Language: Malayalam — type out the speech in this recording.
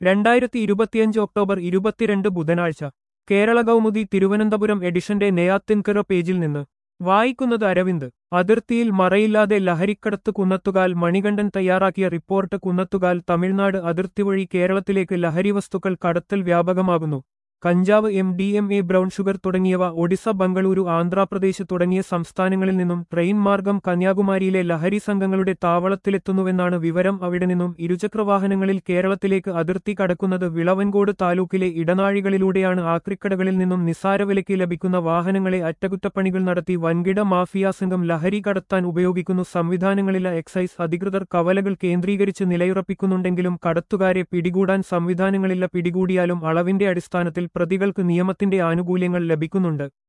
രണ്ടായിരത്തി ഇരുപത്തിയഞ്ച് ഒക്ടോബർ ഇരുപത്തിരണ്ട് ബുധനാഴ്ച കേരള കൗമുദി തിരുവനന്തപുരം എഡിഷന്റെ നെയ്യാത്തിൻകര പേജിൽ നിന്ന് വായിക്കുന്നത് അരവിന്ദ് അതിർത്തിയിൽ മറയില്ലാതെ ലഹരിക്കടത്ത് കുന്നത്തുകാൽ മണികണ്ഠൻ തയ്യാറാക്കിയ റിപ്പോർട്ട് കുന്നത്തുകാൽ തമിഴ്നാട് അതിർത്തി വഴി കേരളത്തിലേക്ക് ലഹരിവസ്തുക്കൾ കടത്തൽ വ്യാപകമാകുന്നു കഞ്ചാവ് M D M A brown sugar തുടങ്ങിയവ ഒഡിസ ബംഗളൂരു ആന്ധ്രാപ്രദേശ് തുടങ്ങിയ സംസ്ഥാനങ്ങളിൽ നിന്നും ട്രെയിൻ മാർഗം കന്യാകുമാരിയിലെ ലഹരി സംഘങ്ങളുടെ താവളത്തിലെത്തുന്നുവെന്നാണ് വിവരം അവിടെ നിന്നും ഇരുചക്രവാഹനങ്ങളിൽ കേരളത്തിലേക്ക് അതിർത്തി കടക്കുന്നത് വിളവൻകോട് താലൂക്കിലെ ഇടനാഴികളിലൂടെയാണ് ആക്രിക്കടകളിൽ നിന്നും നിസാരവിലയ്ക്ക് ലഭിക്കുന്ന വാഹനങ്ങളെ അറ്റകുറ്റപ്പണികൾ നടത്തി വൻകിട മാഫിയ സംഘം ലഹരി കടത്താൻ ഉപയോഗിക്കുന്നു സംവിധാനങ്ങളിലെ എക്സൈസ് അധികൃതർ കവലകൾ കേന്ദ്രീകരിച്ച് നിലയുറപ്പിക്കുന്നുണ്ടെങ്കിലും കടത്തുകാരെ പിടികൂടാൻ സംവിധാനങ്ങളില്ല പിടികൂടിയാലും അളവിന്റെ അടിസ്ഥാനത്തിൽ പ്രതികൾക്ക് നിയമത്തിന്റെ ആനുകൂല്യങ്ങൾ ലഭിക്കുന്നുണ്ട്